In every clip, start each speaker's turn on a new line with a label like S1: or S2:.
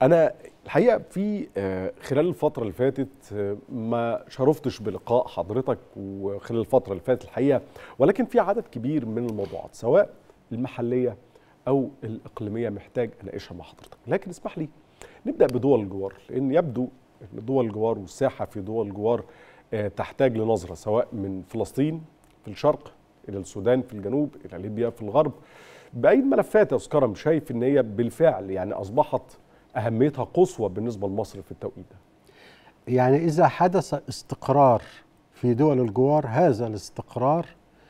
S1: انا الحقيقه في آه، خلال الفتره اللي فاتت آه، ما شرفتش بلقاء حضرتك وخلال الفتره اللي فاتت الحقيقه ولكن في عدد كبير من الموضوعات سواء المحليه او الاقليميه محتاج اناقشها مع حضرتك لكن اسمح لي نبدا بدول الجوار لان يبدو ان دول الجوار والساحه في دول الجوار آه، تحتاج لنظره سواء من فلسطين في الشرق الى السودان في الجنوب الى ليبيا في الغرب باي ملفات يا استاذ كرم شايف ان هي بالفعل يعني اصبحت اهميتها قصوى بالنسبه لمصر في التوقيت ده
S2: يعني إذا حدث استقرار في دول الجوار هذا الاستقرار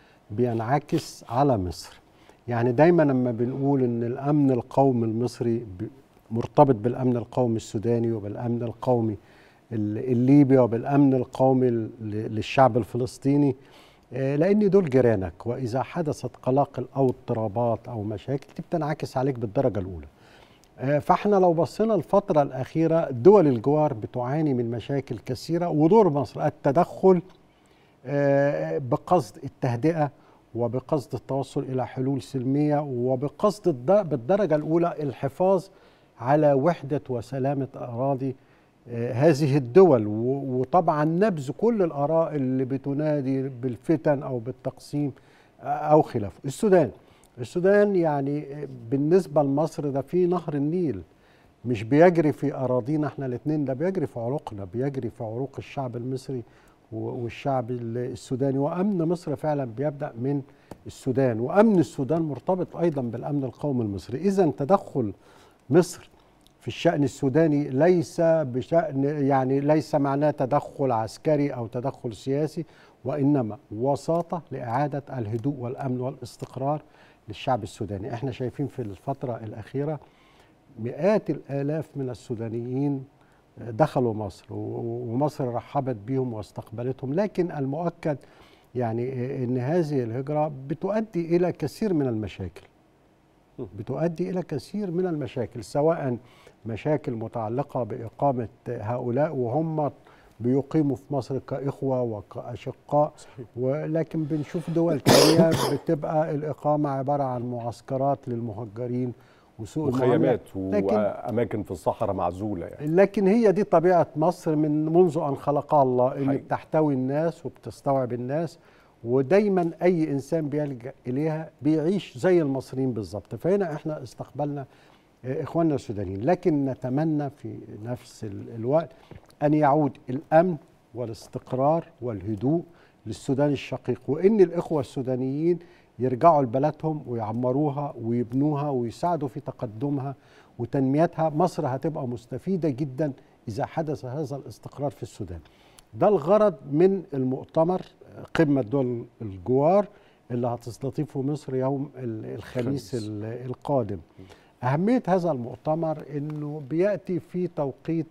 S2: بينعكس على مصر يعني دايما لما بنقول ان الامن القومي المصري ب- مرتبط بالامن القومي السوداني وبالامن القومي ال- الليبي وبالامن القومي ل- للشعب الفلسطيني آه، لان دول جيرانك واذا حدثت قلاقل او اضطرابات او مشاكل دي بتنعكس عليك بالدرجه الاولى آه، فاحنا لو بصينا الفترة الأخيرة دول الجوار بتعاني من مشاكل كثيرة ودور مصر التدخل آه، بقصد التهدئة وبقصد التوصل إلى حلول سلمية وبقصد الد- بالدرجة الأولى الحفاظ على وحدة وسلامة أراضي آه، هذه الدول و- وطبعا نبذ كل الآراء اللي بتنادي بالفتن أو بالتقسيم آه، أو خلافه السودان السودان يعني بالنسبة لمصر ده في نهر النيل مش بيجري في أراضينا احنا الاثنين ده بيجري في عروقنا بيجري في عروق الشعب المصري و- والشعب ال- السوداني وأمن مصر فعلا بيبدأ من السودان وأمن السودان مرتبط أيضا بالأمن القومي المصري إذا تدخل مصر في الشأن السوداني ليس بشأن يعني ليس معناه تدخل عسكري أو تدخل سياسي وإنما وساطة لإعادة الهدوء والأمن والاستقرار للشعب السوداني احنا شايفين في الفترة الأخيرة مئات الآلاف من السودانيين دخلوا مصر و- ومصر رحبت بهم واستقبلتهم لكن المؤكد يعني ان هذه الهجرة بتؤدي إلى كثير من المشاكل بتؤدي إلى كثير من المشاكل سواء مشاكل متعلقة بإقامة هؤلاء وهم بيقيموا في مصر كإخوة وكأشقاء
S1: صحيح.
S2: ولكن بنشوف دول تانية بتبقى الإقامة عبارة عن معسكرات للمهجرين وسوق
S1: وخيامات
S2: المعاملة. لكن
S1: واماكن في الصحراء معزوله يعني
S2: لكن هي دي طبيعة مصر من منذ أن خلقها الله إن
S1: حقيقي.
S2: بتحتوي الناس وبتستوعب الناس ودايما أي إنسان بيلجأ إليها بيعيش زي المصريين بالظبط فهنا إحنا استقبلنا آه، إخواننا السودانيين لكن نتمنى في نفس ال- الوقت أن يعود الأمن والاستقرار والهدوء للسودان الشقيق وإن الإخوة السودانيين يرجعوا لبلدهم ويعمروها ويبنوها ويساعدوا في تقدمها وتنميتها مصر هتبقى مستفيدة جدا إذا حدث هذا الاستقرار في السودان ده الغرض من المؤتمر قمة دول الجوار اللي هتستضيفه مصر يوم ال- الخميس
S1: الخميس.
S2: ال- القادم أهمية هذا المؤتمر أنه بيأتي في توقيت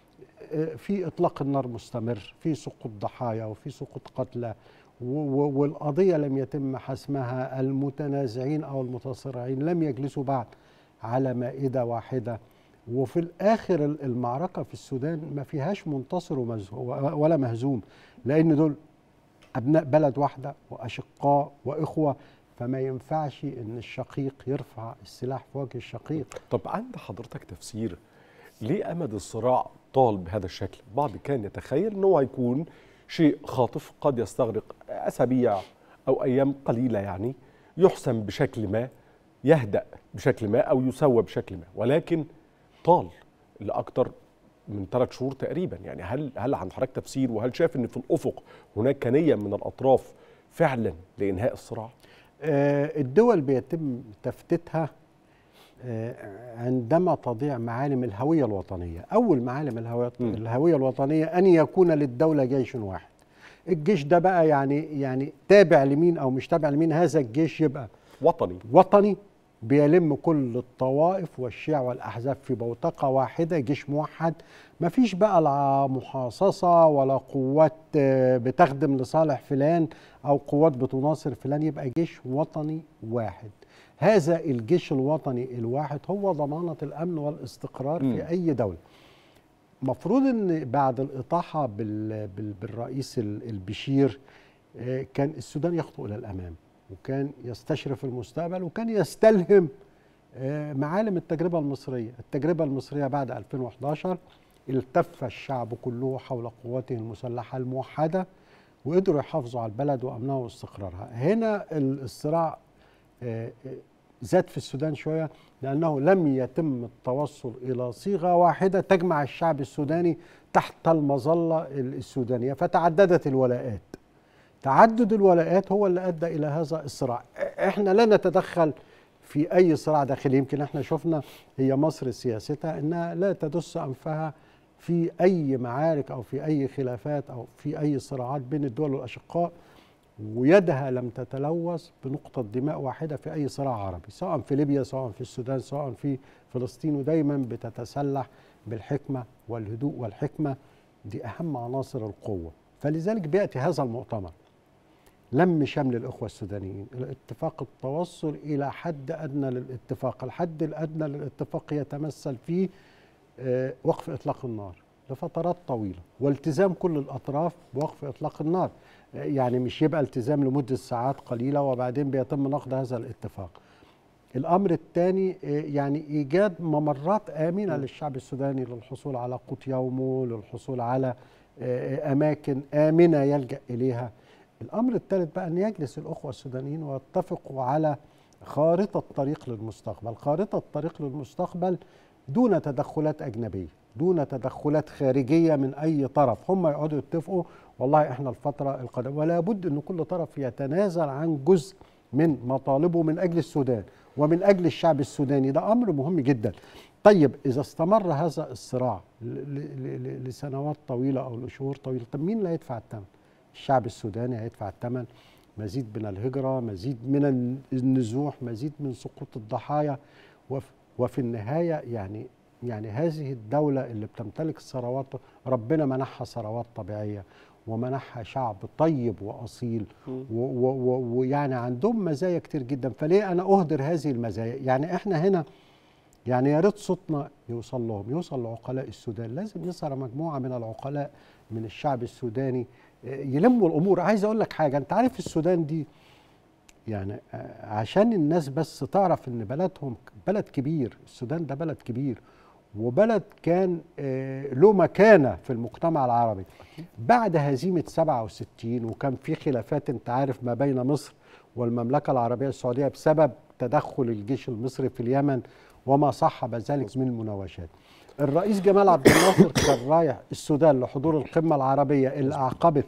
S2: آه، في إطلاق النار مستمر في سقوط ضحايا وفي سقوط قتلى و- و- والقضية لم يتم حسمها المتنازعين أو المتصارعين لم يجلسوا بعد على مائدة واحدة وفي الآخر ال- المعركة في السودان ما فيهاش منتصر ومز- ولا مهزوم لأن دول أبناء بلد واحدة وأشقاء وإخوة فما ينفعش إن الشقيق يرفع السلاح في وجه الشقيق
S1: طب عند حضرتك تفسير ليه امد الصراع طال بهذا الشكل بعض كان يتخيل ان هو هيكون شيء خاطف قد يستغرق اسابيع او ايام قليله يعني يحسم بشكل ما يهدأ بشكل ما او يسوى بشكل ما ولكن طال لاكثر من ثلاث شهور تقريبا يعني هل هل عند حضرتك تفسير وهل شايف ان في الافق هناك نيه من الاطراف فعلا لانهاء الصراع؟
S2: آه، الدول بيتم تفتيتها آه، عندما تضيع معالم الهوية الوطنية أول معالم الهوية,
S1: مم.
S2: الهوية الوطنية أن يكون للدولة جيش واحد الجيش ده بقى يعني يعني تابع لمين أو مش تابع لمين هذا الجيش يبقى
S1: وطني
S2: وطني بيلم كل الطوائف والشيع والأحزاب في بوتقة واحدة جيش موحد مفيش بقى لا محاصصة ولا قوات آه، بتخدم لصالح فلان أو قوات بتناصر فلان يبقى جيش وطني واحد هذا الجيش الوطني الواحد هو ضمانة الأمن والاستقرار
S1: مم.
S2: في أي دولة مفروض ان بعد الاطاحه بال- بال- بالرئيس ال- البشير آه، كان السودان يخطو الى الامام وكان يستشرف المستقبل وكان يستلهم آه، معالم التجربة المصرية التجربة المصرية بعد 2011 التف الشعب كله حول قواته المسلحة الموحدة وقدروا يحافظوا على البلد وأمنها واستقرارها هنا الصراع آه، آه، زاد في السودان شوية لأنه لم يتم التوصل إلى صيغة واحدة تجمع الشعب السوداني تحت المظلة السودانية فتعددت الولاءات تعدد الولاءات هو اللي أدى إلى هذا الصراع إحنا لا نتدخل في أي صراع داخلي يمكن إحنا شفنا هي مصر سياستها إنها لا تدس أنفها في أي معارك أو في أي خلافات أو في أي صراعات بين الدول الأشقاء ويدها لم تتلوث بنقطة دماء واحدة في أي صراع عربي سواء في ليبيا سواء في السودان سواء في فلسطين ودايما بتتسلح بالحكمة والهدوء والحكمة دي أهم عناصر القوة فلذلك بيأتي هذا المؤتمر لم شمل الأخوة السودانيين الاتفاق التوصل إلى حد أدنى للاتفاق الحد الأدنى للاتفاق يتمثل في آه، وقف إطلاق النار لفترات طويلة والتزام كل الأطراف بوقف إطلاق النار آه، يعني مش يبقى التزام لمدة ساعات قليلة وبعدين بيتم نقض هذا الاتفاق الأمر الثاني آه، يعني إيجاد ممرات آمنة للشعب السوداني للحصول على قوت يومه للحصول على أماكن آمنة يلجأ إليها الأمر الثالث بقى أن يجلس الأخوة السودانيين ويتفقوا على خارطة طريق للمستقبل خارطة طريق للمستقبل دون تدخلات أجنبية دون تدخلات خارجية من أي طرف هم يقعدوا يتفقوا والله إحنا الفترة القادمة ولا بد أن كل طرف يتنازل عن جزء من مطالبه من أجل السودان ومن أجل الشعب السوداني ده أمر مهم جدا طيب إذا استمر هذا الصراع لسنوات طويلة أو لشهور طويلة طب مين اللي هيدفع الثمن الشعب السوداني هيدفع الثمن مزيد من الهجرة مزيد من النزوح مزيد من سقوط الضحايا وفي النهاية يعني يعني هذه الدولة اللي بتمتلك الثروات ربنا منحها ثروات طبيعية ومنحها شعب طيب وأصيل ويعني عندهم مزايا كتير جدا فليه أنا أهدر هذه المزايا يعني إحنا هنا يعني يا ريت صوتنا يوصل لهم يوصل لعقلاء السودان لازم يظهر مجموعة من العقلاء من الشعب السوداني يلموا الأمور عايز أقول لك حاجة أنت عارف السودان دي يعني عشان الناس بس تعرف ان بلدهم بلد كبير السودان ده بلد كبير وبلد كان له مكانه في المجتمع العربي بعد هزيمه 67 وكان في خلافات انت عارف ما بين مصر والمملكه العربيه السعوديه بسبب تدخل الجيش المصري في اليمن وما صحب ذلك من المناوشات الرئيس جمال عبد الناصر كان رايح السودان لحضور القمه العربيه اللي اعقبت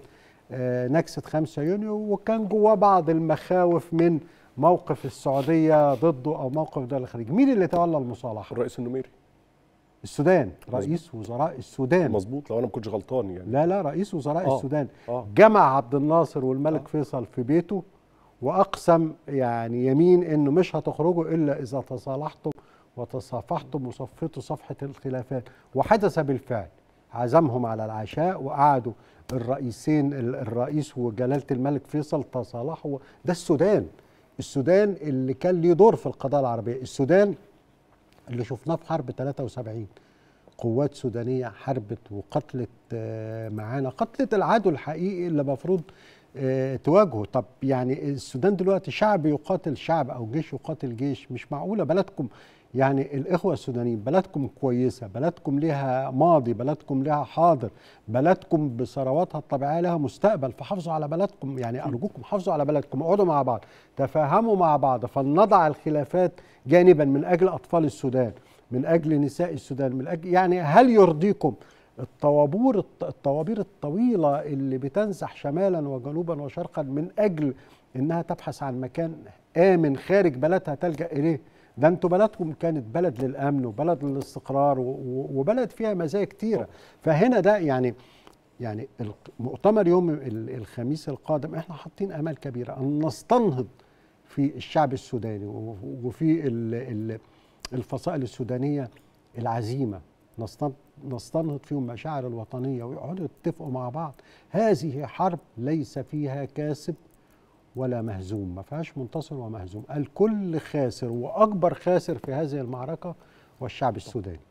S2: نكسة 5 يونيو وكان جواه بعض المخاوف من موقف السعودية ضده أو موقف دول الخليج مين اللي تولى المصالحة؟
S1: الرئيس النميري
S2: السودان رئيس وزراء السودان
S1: مظبوط لو انا ما كنتش غلطان يعني
S2: لا لا رئيس وزراء
S1: آه.
S2: السودان
S1: آه.
S2: جمع عبد الناصر والملك آه. فيصل في بيته واقسم يعني يمين انه مش هتخرجوا الا اذا تصالحتم وتصافحتم وصفيتوا صفحه الخلافات وحدث بالفعل عزمهم على العشاء وقعدوا الرئيسين الرئيس وجلاله الملك فيصل تصالحوا ده السودان السودان اللي كان ليه دور في القضاء العربيه السودان اللي شفناه في حرب 73 قوات سودانيه حربت وقتلت معانا قتلت العدو الحقيقي اللي المفروض تواجهه طب يعني السودان دلوقتي شعب يقاتل شعب او جيش يقاتل جيش مش معقوله بلدكم يعني الإخوة السودانيين بلدكم كويسة بلدكم لها ماضي بلدكم لها حاضر بلدكم بثرواتها الطبيعية لها مستقبل فحافظوا على بلدكم يعني أرجوكم حافظوا على بلدكم اقعدوا مع بعض تفاهموا مع بعض فلنضع الخلافات جانبا من أجل أطفال السودان من أجل نساء السودان من أجل يعني هل يرضيكم الطوابور الطوابير الطويلة اللي بتنزح شمالا وجنوبا وشرقا من أجل إنها تبحث عن مكان آمن خارج بلدها تلجأ إليه ده انتوا بلدكم كانت بلد للامن وبلد للاستقرار وبلد فيها مزايا كتيره فهنا ده يعني يعني مؤتمر يوم الخميس القادم احنا حاطين امال كبيره ان نستنهض في الشعب السوداني وفي الفصائل السودانيه العزيمه نستنهض فيهم مشاعر الوطنيه ويقعدوا يتفقوا مع بعض هذه حرب ليس فيها كاسب ولا مهزوم ما فيهاش منتصر ومهزوم الكل خاسر واكبر خاسر في هذه المعركه هو الشعب السوداني